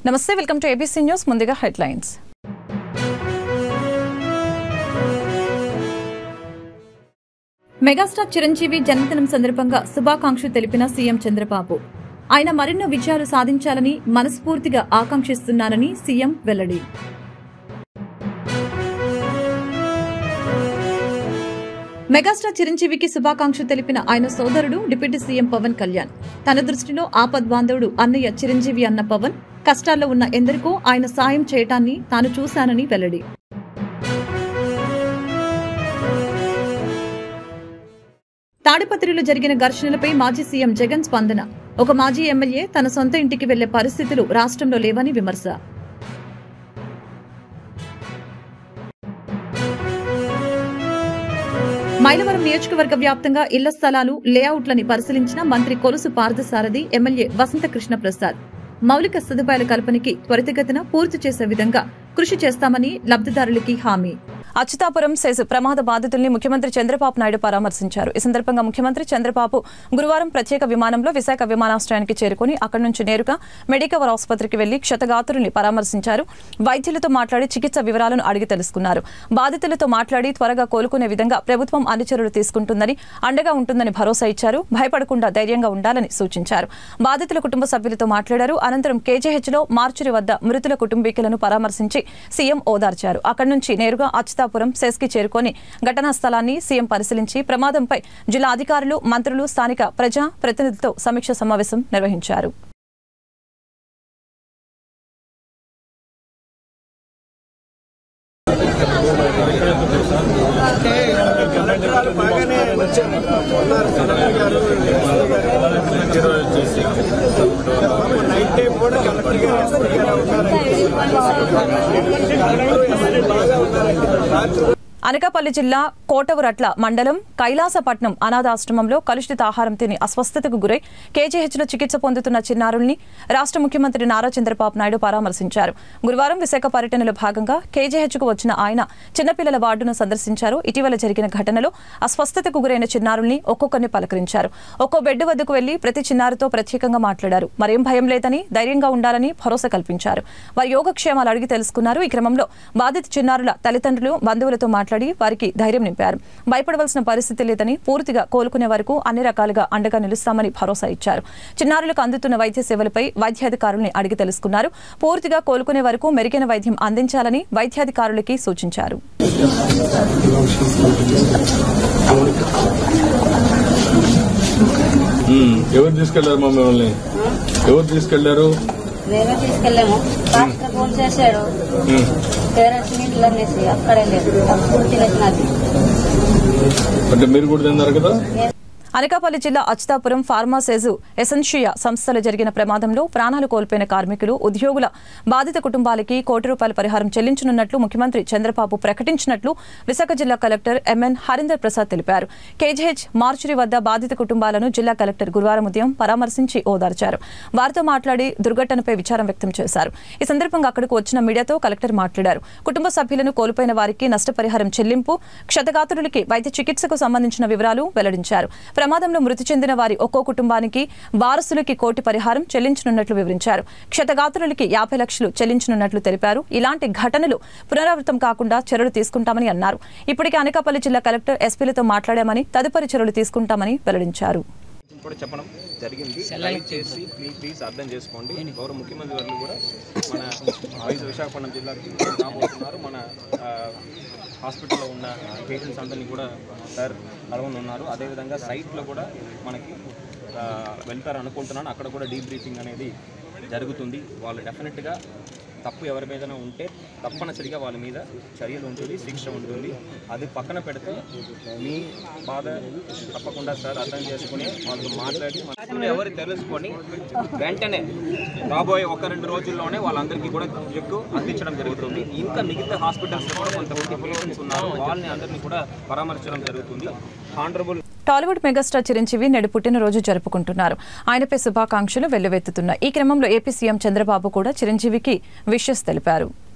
నమస్తే welcome to ABC news ముందుగా headlines megastar Chiranjeevi జన్మదినం సందర్భంగా శుభాకాంక్షలు తెలిపిన సీఎం చంద్రబాబు ఆయన మరెన్నో విజయాలు సాధించాలని మనస్ఫూర్తిగా ఆకాంక్షిస్తున్నానని సీఎం వెల్లడి మెగాస్టార్ చిరంజీవికి శుభాకాంక్షలు తెలిపిన ఆయన సోదరుడు డిప్యూటీ సీఎం పవన్ కళ్యాణ్ తన దృష్టిలో ఆపద్బాంధవుడు అన్నయ్య చిరంజీవి అన్న పవన్ కష్టాల్లో ఉన్న ఎందరికో ఆయన సాయం చేయటాన్ని తాను చూశానని వెల్లడి తాడిపత్రిలో జరిగిన ఘర్షణలపై మాజీ సీఎం జగన్ స్పందన ఒక మాజీ ఎమ్మెల్యే తన సొంత ఇంటికి వెళ్లే పరిస్థితులు రాష్ట్రంలో లేవని విమర్శ మైలవరం నియోజకవర్గ వ్యాప్తంగా ఇళ్ల స్థలాలు లేఅవుట్లని పరిశీలించిన మంత్రి కొలుసు పార్థసారథి ఎమ్మెల్యే వసంత కృష్ణ ప్రసాద్ మౌలిక సదుపాయాల కల్పనకి త్వరితగతిన పూర్తి చేసే విధంగా కృషి చేస్తామని లబ్దిదారులకి హామీ అచ్యుతాపురం సెస్ ప్రమాద బాధితుల్ని ముఖ్యమంత్రి చంద్రబాబు నాయుడు పరామర్శించారు ఈ సందర్భంగా ముఖ్యమంత్రి చంద్రబాబు గురువారం ప్రత్యేక విమానంలో విశాఖ విమానాశ్రయానికి చేరుకుని అక్కడి నుంచి నేరుగా మెడికవర్ ఆసుపత్రికి వెళ్లి క్షతగాతుల్ని పరామర్శించారు వైద్యులతో మాట్లాడి చికిత్స వివరాలను అడిగి తెలుసుకున్నారు బాధితులతో మాట్లాడి త్వరగా కోలుకునే విధంగా ప్రభుత్వం అన్ని చర్యలు తీసుకుంటుందని అండగా ఉంటుందని భరోసా ఇచ్చారు భయపడకుండా ధైర్యంగా ఉండాలని సూచించారు బాధితుల కుటుంబ సభ్యులతో మాట్లాడారు అనంతరం కేజీహెచ్ లో మార్చురి వద్ద మృతుల కుటుంబీకులను పరామర్శించి సీఎం ఓదార్చారు అక్కడి నుంచి నేరుగా అచ్యుతాపురం సెస్కి చేరుకొని ఘటనా స్థలాన్ని సీఎం పరిశీలించి ప్రమాదంపై జిల్లా అధికారులు మంత్రులు స్థానిక ప్రజా ప్రతినిధులతో సమీక్ష సమావేశం నిర్వహించారు కలెక్టర్లు బాగానే వచ్చారు ఉన్నారు కలెక్టర్ గారు పాపం నైట్ టైం కూడా కలెక్టర్ గారు ఎస్పీ గారు ఉన్నారండి కలెక్టర్ ఎస్పీ బాగా ఉన్నారండి రాత్రి అనకాపల్లి జిల్లా కోటవురట్ల మండలం కైలాసపట్నం అనాథాశ్రమంలో కలుషిత ఆహారం తిని అస్వస్థతకు గురై కేజీహెచ్లో చికిత్స పొందుతున్న చిన్నారుల్ని రాష్ట్ర ముఖ్యమంత్రి నారా చంద్రబాబు నాయుడు పరామర్శించారు గురువారం విశాఖ పర్యటనలో భాగంగా కేజీహెచ్కు వచ్చిన ఆయన చిన్నపిల్లల వార్డును సందర్శించారు ఇటీవల జరిగిన ఘటనలో అస్వస్థతకు గురైన చిన్నారుల్ని ఒక్కొక్కరిని పలకరించారు ఒక్కో బెడ్ వద్దకు వెళ్లి ప్రతి చిన్నారితో ప్రత్యేకంగా మాట్లాడారు మరేం భయం లేదని ధైర్యంగా ఉండాలని భరోసా కల్పించారు వారి యోగక్షేమాలు అడిగి తెలుసుకున్నారు ఈ క్రమంలో బాధిత చిన్నారుల తల్లిదండ్రులు బంధువులతో మాట్లాడి వారికి ధైర్యం నింపారు భయపడవలసిన పరిస్థితి లేదని పూర్తిగా కోలుకునే వరకు అన్ని రకాలుగా అండగా నిలుస్తామని భరోసా ఇచ్చారు చిన్నారులకు అందుతున్న వైద్య సేవలపై వైద్యాధికారుల్ని అడిగి తెలుసుకున్నారు పూర్తిగా కోలుకునే వరకు మెరుగైన వైద్యం అందించాలని వైద్యాధికారులకి సూచించారు ఉమ్, ఎవరు తీసుకెళ్లారు మా మిమ్మల్ని ఎవరు తీసుకెళ్లారు మేమే తీసుకెళ్ళాము పాస్టర్ ఫోన్ చేశాడు ఉమ్, పేరెంట్స్ ఇంట్లో అనేసి అక్కడే లేదు అప్పుడు తినేసినది అంటే మీరు కూడా తిన్నారు కదా అనకాపల్లి జిల్లా అచ్యుతాపురం ఫార్మాసేజు ఎసెన్షియా సంస్థలో జరిగిన ప్రమాదంలో ప్రాణాలు కోల్పోయిన కార్మికులు ఉద్యోగుల బాధిత కుటుంబాలకి కోటి రూపాయల పరిహారం చెల్లించనున్నట్లు ముఖ్యమంత్రి చంద్రబాబు ప్రకటించినట్లు విశాఖ జిల్లా కలెక్టర్ ఎంఎన్ హరీందర్ ప్రసాద్ తెలిపారు కేజీహెచ్ మార్చురి వద్ద బాధిత కుటుంబాలను జిల్లా కలెక్టర్ గురువారం ఉదయం పరామర్శించి ఓదార్చారు వారితో మాట్లాడి దుర్ఘటనపై విచారం వ్యక్తం చేశారు ఈ సందర్భంగా అక్కడకు వచ్చిన మీడియాతో కలెక్టర్ మాట్లాడారు కుటుంబ సభ్యులను కోల్పోయిన వారికి నష్టపరిహారం చెల్లింపు క్షతగాత్రులకి వైద్య చికిత్సకు సంబంధించిన వివరాలు వెల్లడించారు ప్రమాదంలో మృతి చెందిన వారి ఒక్కో కుటుంబానికి వారసులకి కోటి పరిహారం చెల్లించనున్నట్లు వివరించారు క్షతగాత్రులకి యాభై లక్షలు చెల్లించనున్నట్లు తెలిపారు ఇలాంటి ఘటనలు పునరావృతం కాకుండా చర్యలు తీసుకుంటామని అన్నారు ఇప్పటికే అనకాపల్లి జిల్లా కలెక్టర్ ఎస్పీలతో మాట్లాడామని తదుపరి చర్యలు తీసుకుంటామని వెల్లడించారు కూడా చెప్పడం జరిగింది దయచేసి ప్లీజ్ ప్లీజ్ అర్థం చేసుకోండి గౌరవ ముఖ్యమంత్రి గారు కూడా మన వైఎస్ విశాఖపట్నం జిల్లాకి రాబోతున్నారు మన ఆ, హాస్పిటల్లో ఉన్న పేషెంట్స్ అందరినీ కూడా సార్ కలవనున్నారు అదేవిధంగా సైట్లో కూడా మనకి ఆ, వెళ్తారు అనుకుంటున్నాను అక్కడ కూడా డీబ్రీఫింగ్ అనేది జరుగుతుంది వాళ్ళు డెఫినెట్గా తప్పు ఎవరి మీదైనా ఉంటే తప్పనిసరిగా వాళ్ళ మీద చర్యలు ఉంటుంది శిక్ష ఉంటుంది అది పక్కన పెడితే మీ బాధ తప్పకుండా సార్ అర్థం చేసుకుని వాళ్ళతో మాట్లాడి మనసులో ఎవరు తెలుసుకొని వెంటనే రాబోయే ఒక రెండు రోజుల్లోనే వాళ్ళందరికీ కూడా చెక్ అందించడం జరుగుతుంది ఇంకా మిగతా హాస్పిటల్స్ కూడా కొంతమంది పేషెంట్స్ ఉన్నారు వాళ్ళని అందరినీ కూడా పరామర్శించడం జరుగుతుంది ఆనరబుల్ టాలీవుడ్ మెగాస్టార్ చిరంజీవి నేడు పుట్టినరోజు జరుపుకుంటున్నారు ఆయనపై శుభాకాంక్షలు వెల్లువెత్తుతున్నాయి ఈ క్రమంలో ఏపీ సీఎం చంద్రబాబు కూడా చిరంజీవికి విషెస్ తెలిపారు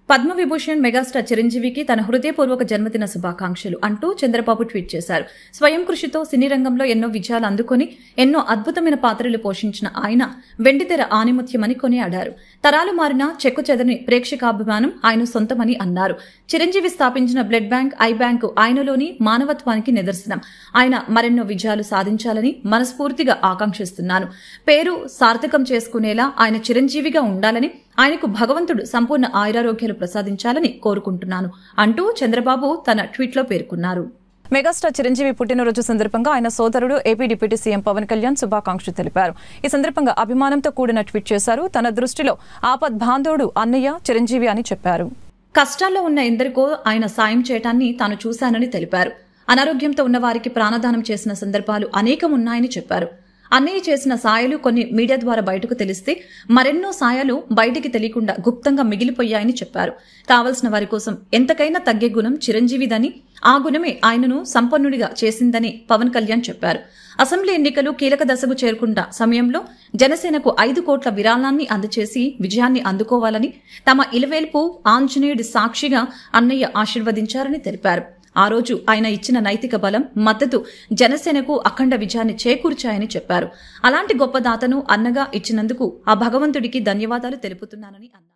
పద్మవిభూషణ్ మెగాస్టార్ చిరంజీవికి తన హృదయపూర్వక జన్మదిన శుభాకాంక్షలు అంటూ చంద్రబాబు ట్వీట్ చేశారు స్వయం కృషితో సినీ రంగంలో ఎన్నో విజయాలు అందుకొని ఎన్నో అద్భుతమైన పాత్రలు పోషించిన ఆయన వెండితెర ఆనిముత్యమని కొనియాడారు తరాలు మారిన చెక్కు చెదని ప్రేక్షకాభిమానం ఆయన సొంతమని అన్నారు చిరంజీవి స్థాపించిన బ్లడ్ బ్యాంక్ ఐ బ్యాంకు ఆయనలోని మానవత్వానికి నిదర్శనం ఆయన మరెన్నో విజయాలు సాధించాలని మనస్ఫూర్తిగా ఆకాంక్షిస్తున్నాను పేరు సార్థకం చేసుకునేలా ఆయన చిరంజీవిగా ఉండాలని ఆయనకు భగవంతుడు సంపూర్ణ ఆయురారోగ్యాలు ప్రసాదించాలని కోరుకుంటున్నాను అంటూ చంద్రబాబు తన ట్వీట్లో పేర్కొన్నారు మెగాస్టార్ చిరంజీవి పుట్టినరోజు సందర్భంగా ఆయన సోదరుడు AP deputy CM Pawan Kalyan శుభాకాంక్షలు తెలిపారు ఈ సందర్భంగా అభిమానంతో కూడిన ట్వీట్ చేశారు తన దృష్టిలో ఆపద్ బాంధవుడు అన్నయ్య చిరంజీవి అని చెప్పారు కష్టాల్లో ఉన్న ఎందరికో ఆయన సాయం చేయటాన్ని తాను చూశానని తెలిపారు అనారోగ్యంతో ఉన్న వారికి ప్రాణదానం చేసిన సందర్భాలు అనేకం ఉన్నాయని చెప్పారు అన్నయ్య చేసిన సాయాలు కొన్ని మీడియా ద్వారా బయటకు తెలిస్తే మరెన్నో సాయాలు బయటికి తెలియకుండా గుప్తంగా మిగిలిపోయాయని చెప్పారు కావలసిన వారి కోసం ఎంతకైనా తగ్గే గుణం చిరంజీవిదని ఆ గుణమే ఆయనను సంపన్నుడిగా చేసిందని పవన్ కళ్యాణ్ చెప్పారు అసెంబ్లీ ఎన్నికలు కీలక దశకు చేరుకుంట సమయంలో జనసేనకు ఐదు కోట్ల విరాళాన్ని అందచేసి విజయాన్ని అందుకోవాలని తమ ఇలవేల్పు ఆంజనేయుడి సాక్షిగా అన్నయ్య ఆశీర్వదించారని తెలిపారు ఆ రోజు ఆయన ఇచ్చిన నైతిక బలం మద్దతు జనసేనకు అఖండ విజయాన్ని చేకూర్చాయని చెప్పారు అలాంటి గొప్ప దాతను అన్నగా ఇచ్చినందుకు ఆ భగవంతుడికి ధన్యవాదాలు తెలుపుతున్నానని అన్నారు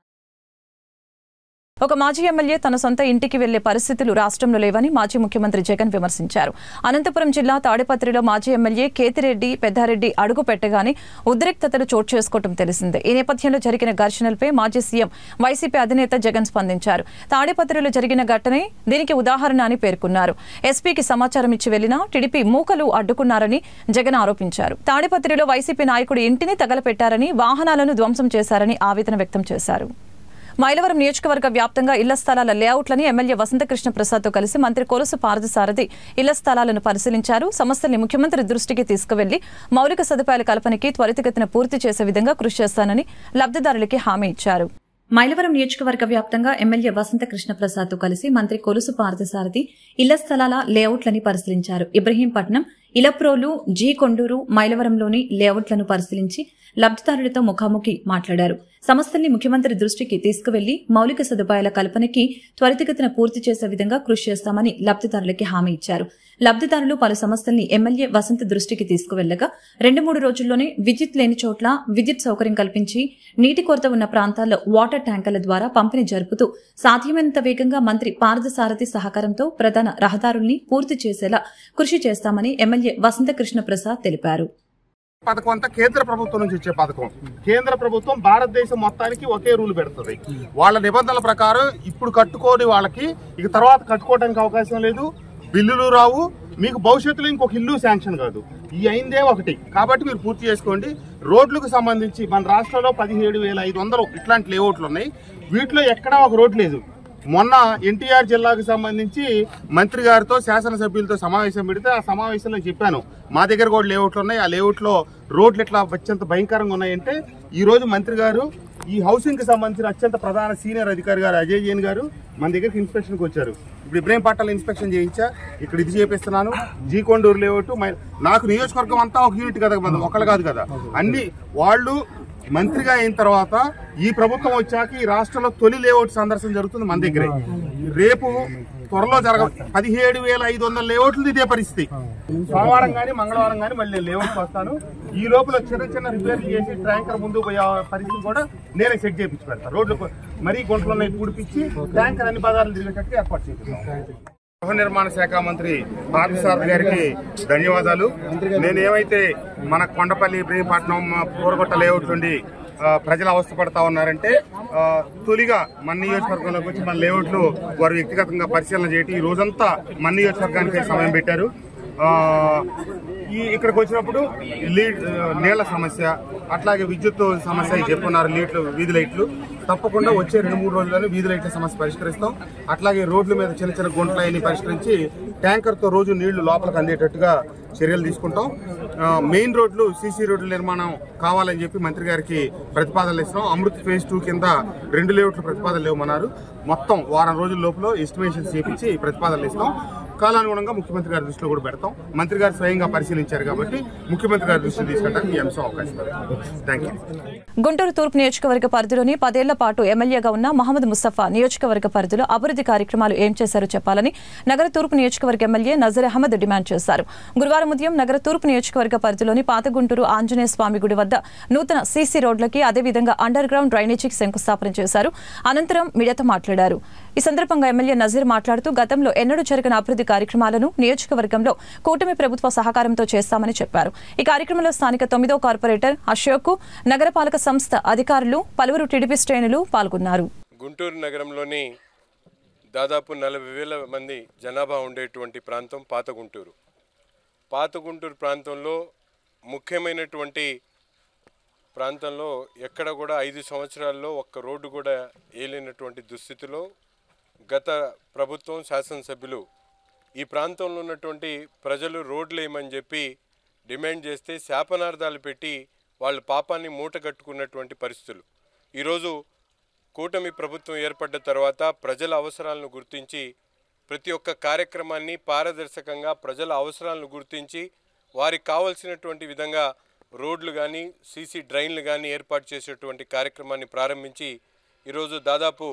ఒక మాజీ ఎమ్మెల్యే తన సొంత ఇంటికి వెళ్లే పరిస్థితులు రాష్ట్రంలో లేవని మాజీ ముఖ్యమంత్రి జగన్ విమర్శించారు అనంతపురం జిల్లా తాడిపత్రిలో మాజీ ఎమ్మెల్యే కేతిరెడ్డి పెద్దారెడ్డి అడుగు పెట్టగానే ఉద్రిక్తతలు చోటు చేసుకోవడం తెలిసిందే ఈ నేపథ్యంలో జరిగిన ఘర్షణలపై మాజీ సీఎం వైసీపీ అధినేత జగన్ స్పందించారు తాడిపత్రిలో జరిగిన ఘటనే దీనికి ఉదాహరణ అని పేర్కొన్నారు ఎస్పీకి సమాచారం ఇచ్చి వెళ్లినా టీడీపీ మూకలు అడ్డుకున్నారని జగన్ ఆరోపించారు తాడిపత్రిలో వైసీపీ నాయకుడు ఇంటిని తగలపెట్టారని వాహనాలను ధ్వంసం చేశారని ఆవేదన వ్యక్తం చేశారు మైలవరం నియోజకవర్గ వ్యాప్తంగా ఇళ్ల స్థలాల లేఅవుట్లని ఎమ్మెల్యే వసంతకృష్ణ ప్రసాద్తో కలిసి మంత్రి కొలుసు పార్థసారథి ఇళ్ల స్థలాలను పరిశీలించారు సమస్యల్ని ముఖ్యమంత్రి దృష్టికి తీసుకువెళ్లి మౌలిక సదుపాయాల కల్పనకి త్వరితగతిన పూర్తి చేసే విధంగా కృషి చేస్తానని లబ్దిదారులకి హామీ ఇచ్చారు మైలవరం నియోజకవర్గ వ్యాప్తంగా ఎమ్మెల్యే వసంత కృష్ణప్రసాద్ తో కలిసి మంత్రి కొలుసు పార్థసారథి ఇళ్ల స్థలాల లేఅవుట్లని పరిశీలించారు ఇబ్రహీంపట్నం ఇలప్రోలు జీ కొండూరు మైలవరంలోని లేఅవుట్లను పరిశీలించి లబ్దిదారులతో ముఖాముఖి మాట్లాడారు సమస్యల్ని ముఖ్యమంత్రి దృష్టికి తీసుకువెళ్లి మౌలిక సదుపాయాల కల్పనకి త్వరితగతిన పూర్తి చేసే విధంగా కృషి చేస్తామని లబ్దిదారులకి హామీ ఇచ్చారు లబ్దిదారులు పలు సమస్యల్ని ఎమ్మెల్యే వసంత దృష్టికి తీసుకువెళ్లగా రెండు మూడు రోజుల్లోనే విద్యుత్ లేని చోట్ల విద్యుత్ సౌకర్యం కల్పించి నీటి కొరత ఉన్న ప్రాంతాల్లో వాటర్ ట్యాంకర్ల ద్వారా పంపిణీ జరుపుతూ సాధ్యమైనంత వేగంగా మంత్రి పార్థసారథి సహకారంతో ప్రధాన రహదారుల్ని పూర్తి చేసేలా కృషి చేస్తామని ఎమ్మెల్యే వసంత కృష్ణ ప్రసాద్ తెలిపారు పథకం అంతా కేంద్ర ప్రభుత్వం నుంచి వచ్చే పథకం కేంద్ర ప్రభుత్వం భారతదేశం మొత్తానికి ఒకే రూల్ పెడుతుంది వాళ్ళ నిబంధనల ప్రకారం ఇప్పుడు కట్టుకోని వాళ్ళకి ఇక తర్వాత కట్టుకోవడానికి అవకాశం లేదు బిల్లులు రావు మీకు భవిష్యత్తులో ఇంకొక ఇల్లు శాంక్షన్ కాదు ఈ అయిందే ఒకటి కాబట్టి మీరు పూర్తి చేసుకోండి రోడ్లకు సంబంధించి మన రాష్ట్రంలో పదిహేడు వేల ఐదు వందలు ఇట్లాంటి లేఅవుట్లు ఉన్నాయి వీటిలో ఎక్కడా ఒక రోడ్ లేదు మొన్న ఎన్టీఆర్ జిల్లాకు సంబంధించి మంత్రి గారితో శాసనసభ్యులతో సమావేశం పెడితే ఆ సమావేశంలో చెప్పాను మా దగ్గర కూడా లేఅవుట్లు ఉన్నాయి ఆ లేఅవుట్లో రోడ్లు ఎట్లా అత్యంత భయంకరంగా ఉన్నాయంటే ఈ రోజు మంత్రి గారు ఈ హౌసింగ్ కి సంబంధించిన అత్యంత ప్రధాన సీనియర్ అధికారి గారు అజయ్ జైన్ గారు మన దగ్గరికి ఇన్స్పెక్షన్కి వచ్చారు ఇప్పుడు ఇబ్రహీం పట్టాల ఇన్స్పెక్షన్ చేయించా ఇక్కడ ఇది చేపిస్తున్నాను జీ కొండూరు లేఅవుట్ మై- నాకు నియోజకవర్గం అంతా ఒక యూనిట్ కదా మనం ఒకళ్ళు కాదు కదా అన్ని వాళ్ళు మంత్రిగా అయిన తర్వాత ఈ ప్రభుత్వం వచ్చాక ఈ రాష్ట్రంలో తొలి లేఅవుట్ సందర్శన జరుగుతుంది మన దగ్గరే రేపు త్వరలో జరగ పదిహేడు వేల ఐదు వందల లేఅవుట్లు ఇదే పరిస్థితి సోమవారం కానీ మంగళవారం కానీ మళ్ళీ నేను లేఅవుట్కి వస్తాను ఈ లోపల చిన్న చిన్న రిపేర్ చేసి ట్యాంకర్ ముందు పోయే పరిస్థితి కూడా నేనే సెట్ చేయించి పెడతాను రోడ్లు మరీ గుంటలు ఉన్నాయి పూడిపించి ట్యాంకర్ అన్ని పదార్థాలు తిరిగేటట్టు ఏర్పాటు చేపిస్తాం గృహ నిర్మాణ శాఖ మంత్రి పార్థసారథి గారికి ధన్యవాదాలు నేను ఏమైతే మన కొండపల్లి ఇబ్రహీంపట్నం పూరగొట్ట లేఅవుట్ నుండి ఆ, ప్రజలు అవస్థపడతా ఉన్నారంటే ఆ, తొలిగా మన నియోజకవర్గంలోకి వచ్చి మన లేఅవుట్లు వారు వ్యక్తిగతంగా పరిశీలన చేయటం ఈ రోజంతా మన నియోజకవర్గానికి సమయం పెట్టారు ఆ, ఈ ఇక్కడికి వచ్చినప్పుడు లీడ్ ఆ, నీళ్ల సమస్య అట్లాగే విద్యుత్ సమస్య ఇవి చెప్పున్నారు లీట్లు వీధి లైట్లు తప్పకుండా వచ్చే రెండు మూడు రోజుల్లోనే వీధి లైట్ల సమస్య పరిష్కరిస్తాం అట్లాగే రోడ్ల మీద చిన్న చిన్న గుంటలన్నీ పరిష్కరించి ట్యాంకర్తో రోజు నీళ్లు లోపలికి అందేటట్టుగా చర్యలు తీసుకుంటాం ఆ, మెయిన్ రోడ్లు సీసీ రోడ్ల నిర్మాణం కావాలని చెప్పి మంత్రి గారికి ప్రతిపాదనలు ఇస్తున్నాం అమృత్ ఫేజ్ టూ కింద రెండు లేఅవుట్లు ప్రతిపాదనలు ఇవ్వమన్నారు మొత్తం వారం రోజుల లోపల ఎస్టిమేషన్స్ చేపించి ప్రతిపాదనలు ఇస్తాం కాలానుగుణంగా ముఖ్యమంత్రి గారి దృష్టిలో కూడా పెడతాం మంత్రి గారు స్వయంగా పరిశీలించారు కాబట్టి ముఖ్యమంత్రి గారి దృష్టిలో తీసుకెళ్ళడానికి ఈ అంశం అవకాశం థ్యాంక్ యూ గుంటూరు తూర్పు నియోజకవర్గ పరిధిలోని పదేళ్ల పాటు ఎమ్మెల్యేగా ఉన్న మహమ్మద్ ముస్తఫా నియోజకవర్గ పరిధిలో అభివృద్ధి కార్యక్రమాలు ఏం చేశారో చెప్పాలని నగర తూర్పు నియోజకవర్గ ఎమ్మెల్యే నజర్ అహ్మద్ డిమాండ్ చేశారు గురువారం ఉదయం నగర తూర్పు నియోజకవర్గ పరిధిలోని పాత గుంటూరు ఆంజనేయ స్వామి గుడి వద్ద నూతన సీసీ రోడ్లకి అదేవిధంగా అండర్ గ్రౌండ్ డ్రైనేజీకి శంకుస్థాపన చేశారు అనంతరం మీడియాతో మాట్లాడారు ఈ సందర్భంగా ఎమ్మెల్యే నజీర్ మాట్లాడుతూ గతంలో ఎన్నడూ జరిగిన అభివృద్ధి కార్యక్రమాలను నియోజకవర్గంలో కూటమి ప్రభుత్వ సహకారంతో చేస్తామని చెప్పారు ఈ కార్యక్రమంలో స్థానిక తొమ్మిదో కార్పొరేటర్ అశోక్ నగరపాలక సంస్థ అధికారులు పలువురు టీడీపీ శ్రేణులు పాల్గొన్నారు గుంటూరు నగరంలోని దాదాపు నలభై వేల మంది జనాభా ఉండేటువంటి ప్రాంతం పాత గుంటూరు పాత గుంటూరు ప్రాంతంలో ముఖ్యమైనటువంటి ప్రాంతంలో ఎక్కడ కూడా ఐదు సంవత్సరాల్లో ఒక్క రోడ్డు కూడా వేయలేనటువంటి దుస్థితిలో గత ప్రభుత్వం శాసనసభ్యులు ఈ ప్రాంతంలో ఉన్నటువంటి ప్రజలు రోడ్లు వేయమని చెప్పి డిమాండ్ చేస్తే శాపనార్థాలు పెట్టి వాళ్ళ పాపాన్ని మూట కట్టుకున్నటువంటి పరిస్థితులు ఈరోజు కూటమి ప్రభుత్వం ఏర్పడ్డ తర్వాత ప్రజల అవసరాలను గుర్తించి ప్రతి ఒక్క కార్యక్రమాన్ని పారదర్శకంగా ప్రజల అవసరాలను గుర్తించి వారికి కావలసినటువంటి విధంగా రోడ్లు కానీ సీసీ డ్రైన్లు కానీ ఏర్పాటు చేసేటువంటి కార్యక్రమాన్ని ప్రారంభించి ఈరోజు దాదాపు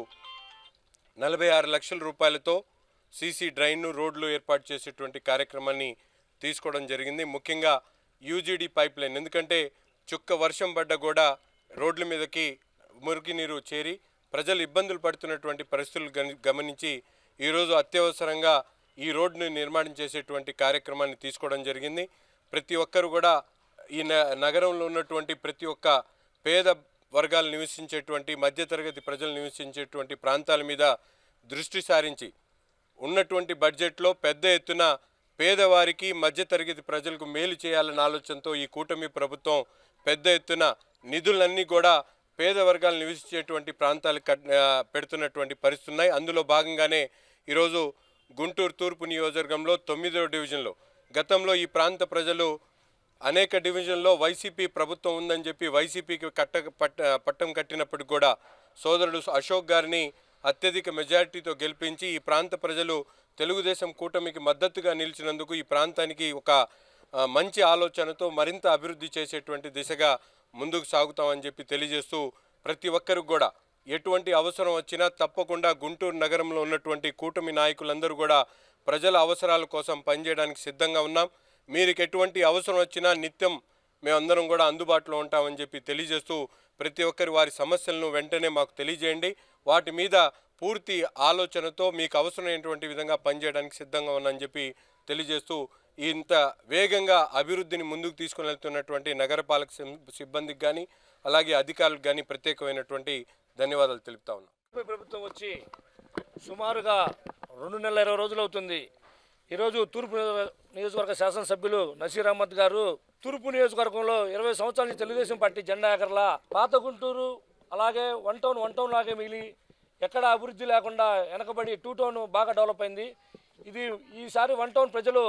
నలభై ఆరు లక్షల రూపాయలతో సీసీ డ్రైన్ను రోడ్లు ఏర్పాటు చేసేటువంటి కార్యక్రమాన్ని తీసుకోవడం జరిగింది ముఖ్యంగా యూజీడీ పైప్ లైన్ ఎందుకంటే చుక్క వర్షం పడ్డ కూడా రోడ్ల మీదకి మురికి నీరు చేరి ప్రజలు ఇబ్బందులు పడుతున్నటువంటి పరిస్థితులు గని- గమనించి ఈరోజు అత్యవసరంగా ఈ రోడ్డుని నిర్మాణం చేసేటువంటి కార్యక్రమాన్ని తీసుకోవడం జరిగింది ప్రతి ఒక్కరు కూడా ఈ న- నగరంలో ఉన్నటువంటి ప్రతి ఒక్క పేద వర్గాలు నివసించేటువంటి మధ్యతరగతి ప్రజలు నివసించేటువంటి ప్రాంతాల మీద దృష్టి సారించి ఉన్నటువంటి బడ్జెట్లో పెద్ద ఎత్తున పేదవారికి మధ్యతరగతి ప్రజలకు మేలు చేయాలన్న ఆలోచనతో ఈ కూటమి ప్రభుత్వం పెద్ద ఎత్తున నిధులన్నీ కూడా పేద వర్గాలు నివసించేటువంటి ప్రాంతాలకు కట్- ఆ, పెడుతున్నటువంటి పరిస్థితులు ఉన్నాయి అందులో భాగంగానే ఈరోజు గుంటూరు తూర్పు నియోజకవర్గంలో తొమ్మిదవ డివిజన్లో గతంలో ఈ ప్రాంత ప్రజలు అనేక డివిజన్లో వైసీపీ ప్రభుత్వం ఉందని చెప్పి వైసీపీకి కట్ట పట్ట పట్టం కట్టినప్పటికి కూడా సోదరుడు అశోక్ గారిని అత్యధిక మెజారిటీతో గెలిపించి ఈ ప్రాంత ప్రజలు తెలుగుదేశం కూటమికి మద్దతుగా నిలిచినందుకు ఈ ప్రాంతానికి ఒక ఆ, మంచి ఆలోచనతో మరింత అభివృద్ధి చేసేటువంటి దిశగా ముందుకు సాగుతామని చెప్పి తెలియజేస్తూ ప్రతి ఒక్కరికి కూడా ఎటువంటి అవసరం వచ్చినా తప్పకుండా గుంటూరు నగరంలో ఉన్నటువంటి కూటమి నాయకులందరూ కూడా ప్రజల అవసరాల కోసం పనిచేయడానికి సిద్ధంగా ఉన్నాం మీకు ఎటువంటి అవసరం వచ్చినా నిత్యం మేమందరం కూడా అందుబాటులో ఉంటామని చెప్పి తెలియజేస్తూ ప్రతి ఒక్కరి వారి సమస్యలను వెంటనే మాకు తెలియజేయండి వాటి మీద పూర్తి ఆలోచనతో మీకు అవసరమైనటువంటి విధంగా పనిచేయడానికి సిద్ధంగా ఉన్నానని చెప్పి తెలియజేస్తూ ఇంత వేగంగా అభివృద్ధిని ముందుకు తీసుకుని వెళ్తున్నటువంటి నగరపాలక సిబ్- సిబ్బందికి కానీ అలాగే అధికారులకు కానీ ప్రత్యేకమైనటువంటి ధన్యవాదాలు తెలుపుతా ఉన్నాం బీజేపీ ప్రభుత్వం వచ్చి సుమారుగా రెండు నెలల ఇరవై రోజులు అవుతుంది ఈరోజు తూర్పు నియోజక- నియోజకవర్గ శాసనసభ్యులు నసీర్ అహ్మద్ గారు తూర్పు నియోజకవర్గంలో ఇరవై సంవత్సరాల నుంచి తెలుగుదేశం పార్టీ జెండా ఎగరలా పాత గుంటూరు అలాగే వన్ టౌన్ వన్ టౌన్ లాగే మిగిలి ఎక్కడ అభివృద్ధి లేకుండా వెనకబడి టూ టౌన్ బాగా డెవలప్ అయింది ఇది ఈసారి వన్ టౌన్ ప్రజలు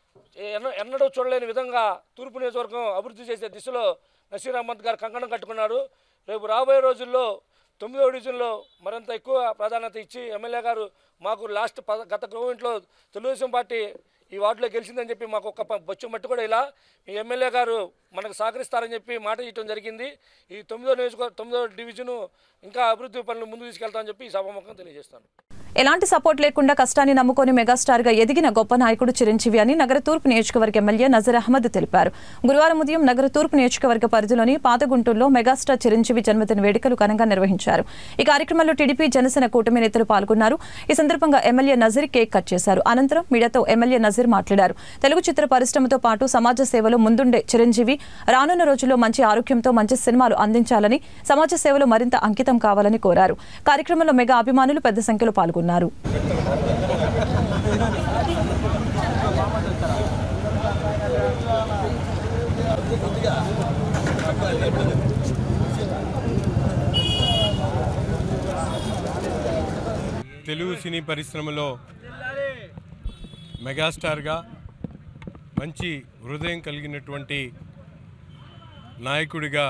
ఎన్న ఎన్నడూ చూడలేని విధంగా తూర్పు నియోజకవర్గం అభివృద్ధి చేసే దిశలో నసీర్ అహ్మద్ గారు కంకణం కట్టుకున్నారు రేపు రాబోయే రోజుల్లో తొమ్మిదో డివిజన్లో మరింత ఎక్కువ ప్రాధాన్యత ఇచ్చి ఎమ్మెల్యే గారు మాకు లాస్ట్ పద గత గవర్నమెంట్లో తెలుగుదేశం పార్టీ ఈ వార్డులో గెలిచిందని చెప్పి మాకు ఒక ప- బొచ్చు మట్టు కూడా ఇలా మీ ఎమ్మెల్యే గారు మనకు సహకరిస్తారని చెప్పి మాట ఇవ్వడం జరిగింది ఈ తొమ్మిదో నియోజకవర్గ తొమ్మిదో డివిజను ఇంకా అభివృద్ధి పనులు ముందుకు తీసుకెళ్తామని చెప్పి ఈ సభాముఖం తెలియజేస్తాను ఎలాంటి సపోర్ట్ లేకుండా కష్టాన్ని నమ్ముకొని మెగాస్టార్ గా ఎదిగిన గొప్ప నాయకుడు చిరంజీవి అని నగర తూర్పు నియోజకవర్గ ఎమ్మెల్యే నజర్ అహ్మద్ తెలిపారు గురువారం ఉదయం నగర తూర్పు నియోజకవర్గ పరిధిలోని పాతగుంటూరులో మెగాస్టార్ చిరంజీవి జన్మదిన వేడుకలు ఘనంగా నిర్వహించారు ఈ కార్యక్రమంలో టీడీపీ జనసేన కూటమి నేతలు పాల్గొన్నారు ఈ సందర్భంగా ఎమ్మెల్యే నజీర్ కేక్ కట్ చేశారు అనంతరం మీడియాతో ఎమ్మెల్యే నజీర్ మాట్లాడారు తెలుగు చిత్ర పరిశ్రమతో పాటు సమాజ సేవలో ముందుండే చిరంజీవి రానున్న రోజుల్లో మంచి ఆరోగ్యంతో మంచి సినిమాలు అందించాలని సమాజ సేవలో మరింత అంకితం కావాలని కోరారు కార్యక్రమంలో మెగా అభిమానులు పెద్ద సంఖ్యలో పాల్గొన్నారు తెలుగు సినీ పరిశ్రమలో మెగాస్టార్గా మంచి హృదయం కలిగినటువంటి నాయకుడిగా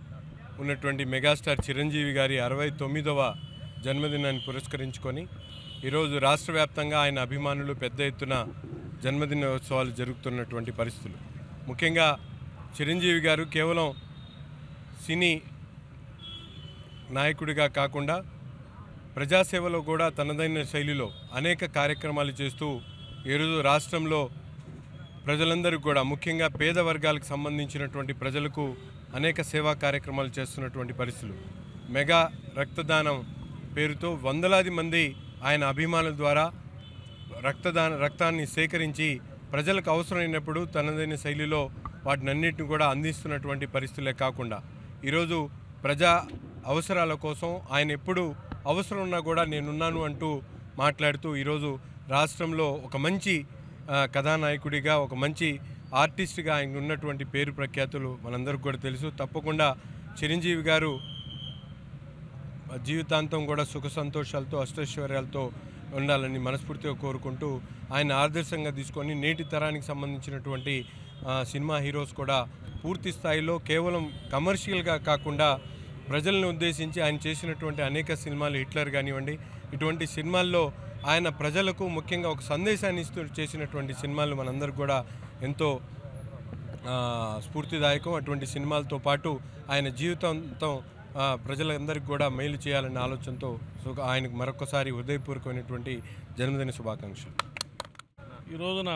ఉన్నటువంటి మెగాస్టార్ చిరంజీవి గారి అరవై తొమ్మిదవ జన్మదినాన్ని పురస్కరించుకొని ఈరోజు రాష్ట్ర వ్యాప్తంగా ఆయన అభిమానులు పెద్ద ఎత్తున జన్మదినోత్సవాలు జరుగుతున్నటువంటి పరిస్థితులు ముఖ్యంగా చిరంజీవి గారు కేవలం సినీ నాయకుడిగా కాకుండా ప్రజాసేవలో కూడా తనదైన శైలిలో అనేక కార్యక్రమాలు చేస్తూ ఈరోజు రాష్ట్రంలో ప్రజలందరికీ కూడా ముఖ్యంగా పేద వర్గాలకు సంబంధించినటువంటి ప్రజలకు అనేక సేవా కార్యక్రమాలు చేస్తున్నటువంటి పరిస్థితులు మెగా రక్తదానం పేరుతో వందలాది మంది ఆయన అభిమానుల ద్వారా రక్తదాన రక్తాన్ని సేకరించి ప్రజలకు అవసరమైనప్పుడు తనదైన శైలిలో వాటినన్నిటిని కూడా అందిస్తున్నటువంటి పరిస్థితులే కాకుండా ఈరోజు ప్రజా అవసరాల కోసం ఆయన ఎప్పుడు అవసరం ఉన్నా కూడా నేనున్నాను అంటూ మాట్లాడుతూ ఈరోజు రాష్ట్రంలో ఒక మంచి ఆ, కథానాయకుడిగా ఒక మంచి ఆర్టిస్ట్గా ఆయన ఉన్నటువంటి పేరు ప్రఖ్యాతులు మనందరికీ కూడా తెలుసు తప్పకుండా చిరంజీవి గారు జీవితాంతం కూడా సుఖ సంతోషాలతో అష్టైశ్వర్యాలతో ఉండాలని మనస్ఫూర్తిగా కోరుకుంటూ ఆయన ఆదర్శంగా తీసుకొని నేటి తరానికి సంబంధించినటువంటి ఆ, సినిమా హీరోస్ కూడా పూర్తి స్థాయిలో కేవలం కమర్షియల్గా కాకుండా ప్రజలను ఉద్దేశించి ఆయన చేసినటువంటి అనేక సినిమాలు హిట్లర్ కానివ్వండి ఇటువంటి సినిమాల్లో ఆయన ప్రజలకు ముఖ్యంగా ఒక సందేశాన్ని ఇస్తూ చేసినటువంటి సినిమాలు మనందరికి కూడా ఎంతో ఆ, స్ఫూర్తిదాయకం అటువంటి సినిమాలతో పాటు ఆయన జీవితంతో ఆ, ప్రజలందరికీ కూడా మేలు చేయాలనే ఆలోచనతో సో ఆయనకు మరొకసారి హృదయపూర్వకమైనటువంటి జన్మదిన శుభాకాంక్షలు ఈ రోజున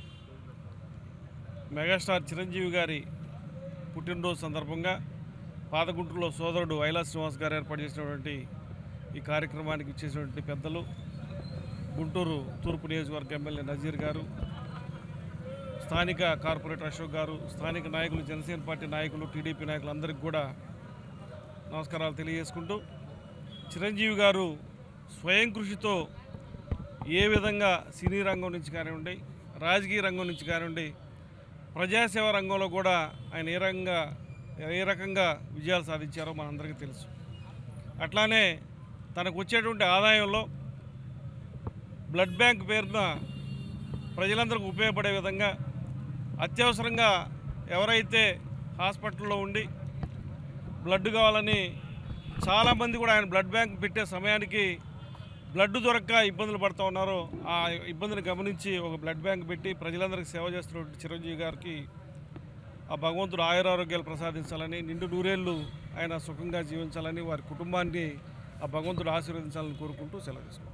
మెగాస్టార్ చిరంజీవి గారి పుట్టినరోజు సందర్భంగా పాదగుంటూరులో సోదరుడు వైలా శ్రీనివాస్ గారు ఏర్పాటు చేసినటువంటి ఈ కార్యక్రమానికి ఇచ్చేసినటువంటి పెద్దలు గుంటూరు తూర్పు నియోజకవర్గ ఎమ్మెల్యే నజీర్ గారు స్థానిక కార్పొరేటర్ అశోక్ గారు స్థానిక నాయకులు జనసేన పార్టీ నాయకులు టీడీపీ నాయకులు అందరికీ కూడా నమస్కారాలు తెలియజేసుకుంటూ చిరంజీవి గారు స్వయం కృషితో ఏ విధంగా సినీ రంగం నుంచి కానివ్వండి రాజకీయ రంగం నుంచి కానివ్వండి ప్రజాసేవ రంగంలో కూడా ఆయన ఏ రంగా ఏ రకంగా విజయాలు సాధించారో మనందరికీ తెలుసు అట్లానే తనకు వచ్చేటువంటి ఆదాయంలో బ్లడ్ బ్యాంక్ పేరున ప్రజలందరికీ ఉపయోగపడే విధంగా అత్యవసరంగా ఎవరైతే హాస్పిటల్లో ఉండి బ్లడ్ కావాలని చాలామంది కూడా ఆయన బ్లడ్ బ్యాంక్ పెట్టే సమయానికి బ్లడ్ దొరక్క ఇబ్బందులు పడుతూ ఉన్నారో ఆ ఇబ్బందిని గమనించి ఒక బ్లడ్ బ్యాంక్ పెట్టి ప్రజలందరికీ సేవ చేస్తున్నటువంటి చిరంజీవి గారికి ఆ భగవంతుడు ఆయురారోగ్యాలు ప్రసాదించాలని నిండు నూరేళ్ళు ఆయన సుఖంగా జీవించాలని వారి కుటుంబాన్ని ఆ భగవంతుడు ఆశీర్వదించాలని కోరుకుంటూ సెలవు తీసుకుంటాం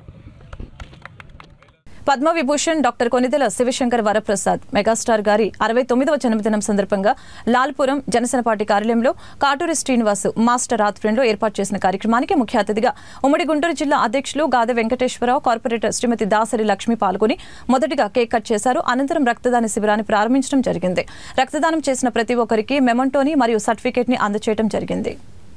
పద్మవిభూషణ్ డాక్టర్ కొనిదెల శివశంకర్ వరప్రసాద్ మెగాస్టార్ గారి అరవై తొమ్మిదవ జన్మదినం సందర్భంగా లాల్పురం జనసేన పార్టీ కార్యాలయంలో కాటూరి శ్రీనివాస్ మాస్టర్ ఆధ్వర్యంలో ఏర్పాటు చేసిన కార్యక్రమానికి ముఖ్య అతిథిగా ఉమ్మడి గుంటూరు జిల్లా అధ్యక్షులు గాదె వెంకటేశ్వరరావు కార్పొరేటర్ శ్రీమతి దాసరి లక్ష్మి పాల్గొని మొదటిగా కేక్ కట్ చేశారు అనంతరం రక్తదాన శిబిరాన్ని ప్రారంభించడం జరిగింది రక్తదానం చేసిన ప్రతి ఒక్కరికి మెమంటోని మరియు సర్టిఫికేట్ ని అందజేయడం జరిగింది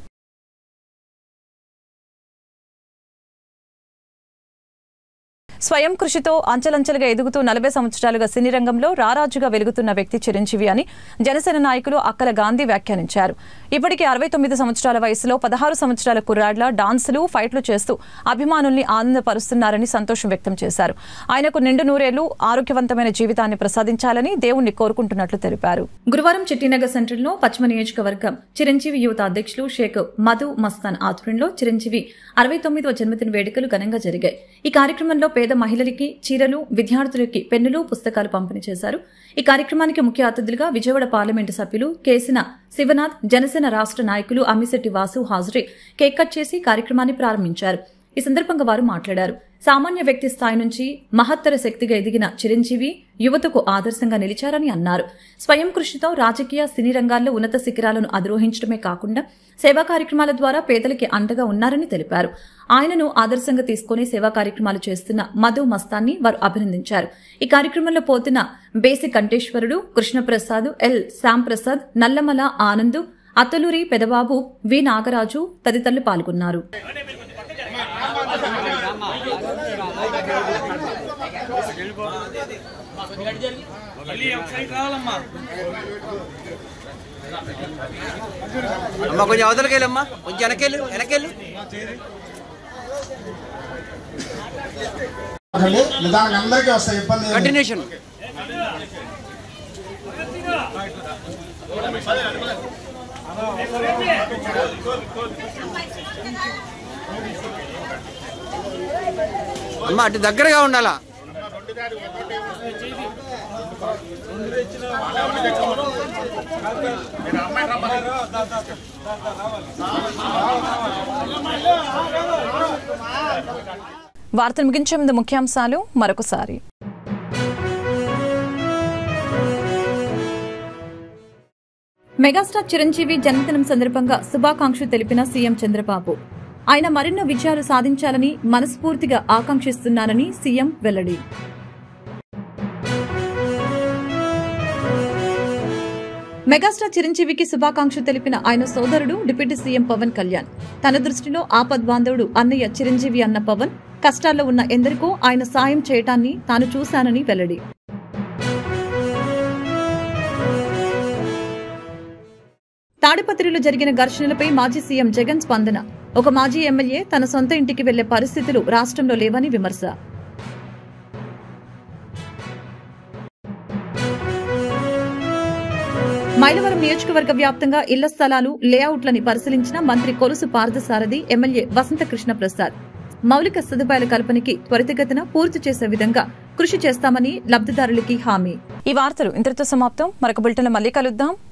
స్వయం కృషితో అంచెలంచెలుగా ఎదుగుతూ నలభై సంవత్సరాలుగా సినీ రంగంలో రారాజుగా వెలుగుతున్న వ్యక్తి చిరంజీవి అని జనసేన నాయకులు అక్కల గాంధీ వ్యాఖ్యానించారు ఇప్పటికీ అరవై తొమ్మిది సంవత్సరాల వయసులో పదహారు సంవత్సరాల కుర్రాడ్ల డాన్సులు ఫైట్లు చేస్తూ అభిమానుల్ని ఆనందపరుస్తున్నారని సంతోషం వ్యక్తం చేశారు ఆయనకు నిండు నూరేళ్లు ఆరోగ్యవంతమైన జీవితాన్ని ప్రసాదించాలని దేవుణ్ణి కోరుకుంటున్నట్లు తెలిపారు గురువారం చిట్టినగర్ సెంటర్లో పశ్చిమ నియోజకవర్గం చిరంజీవి యువత అధ్యక్షులు షేక్ మధు మస్తాన్ ఆధ్వర్యంలో చిరంజీవి అరవై తొమ్మిదవ జన్మదిన వేడుకలు ఘనంగా జరిగాయి ఈ కార్యక్రమంలో పేద మహిళలకి చీరలు విద్యార్థులకి పెన్నులు పుస్తకాలు పంపిణీ చేశారు ఈ కార్యక్రమానికి ముఖ్య అతిథులుగా విజయవాడ పార్లమెంటు సభ్యులు కేసిన శివనాథ్ జనసేన రాష్ట్ర నాయకులు అమ్మిశెట్టి వాసు హాజరై కేక్ కట్ చేసి కార్యక్రమాన్ని ప్రారంభించారు ఈ సందర్భంగా వారు మాట్లాడారు సామాన్య వ్యక్తి స్థాయి నుంచి మహత్తర శక్తిగా ఎదిగిన చిరంజీవి యువతకు ఆదర్శంగా నిలిచారని అన్నారు స్వయం కృషితో రాజకీయ సినీ రంగాల్లో ఉన్నత శిఖరాలను అధిరోహించడమే కాకుండా సేవా కార్యక్రమాల ద్వారా పేదలకి అండగా ఉన్నారని తెలిపారు ఆయనను ఆదర్శంగా తీసుకుని సేవా కార్యక్రమాలు చేస్తున్న మధు మస్తాన్ని వారు అభినందించారు ఈ కార్యక్రమంలో పోతున్న బేసి కంఠేశ్వరుడు కృష్ణప్రసాద్ ఎల్ శ్యాంప్రసాద్ నల్లమల ఆనంద్ అత్తలూరి పెదబాబు వి నాగరాజు తదితరులు పాల్గొన్నారు అమ్మ కొంచెం అవతలకి వెళ్ళమ్మా కొంచెం వెనకెళ్ళు వెనకెళ్ళు నిదానికి అందరికీ వస్తాయి ఇబ్బంది ఏమీ లేదు. కంటిన్యూషన్ అమ్మ అటు దగ్గరగా ఉండాలా వార్తలు ముగించే ముందు ముఖ్యాంశాలు మరొకసారి మెగాస్టార్ చిరంజీవి జన్మదినం సందర్భంగా శుభాకాంక్షలు తెలిపిన సీఎం చంద్రబాబు ఆయన మరెన్నో విజయాలు సాధించాలని మనస్ఫూర్తిగా ఆకాంక్షిస్తున్నానని సీఎం వెల్లడి మెగాస్టార్ చిరంజీవికి శుభాకాంక్షలు తెలిపిన ఆయన సోదరుడు డిప్యూటీ సీఎం పవన్ కళ్యాణ్ తన దృష్టిలో ఆపద్బాంధవుడు అన్నయ్య చిరంజీవి అన్న పవన్ కష్టాల్లో ఉన్న ఎందరికో ఆయన సాయం చేయటాన్ని తాను చూశానని వెల్లడి తాడిపత్రిలో జరిగిన ఘర్షణలపై మాజీ సీఎం జగన్ స్పందన ఒక మాజీ ఎమ్మెల్యే తన సొంత ఇంటికి వెళ్లే పరిస్థితులు రాష్ట్రంలో లేవని విమర్శ మైలవరం నియోజకవర్గ వ్యాప్తంగా ఇళ్ల స్థలాలు లేఅవుట్లని పరిశీలించిన మంత్రి కొలుసు పార్థసారథి ఎమ్మెల్యే వసంత కృష్ణ ప్రసాద్ మౌలిక సదుపాయాల కల్పనకి త్వరితగతిన పూర్తి చేసే విధంగా కృషి చేస్తామని లబ్దిదారులకి హామీ ఈ వార్తలు ఇంతటితో సమాప్తం మరొక బులెటిన్ మళ్ళీ కలుద్దాం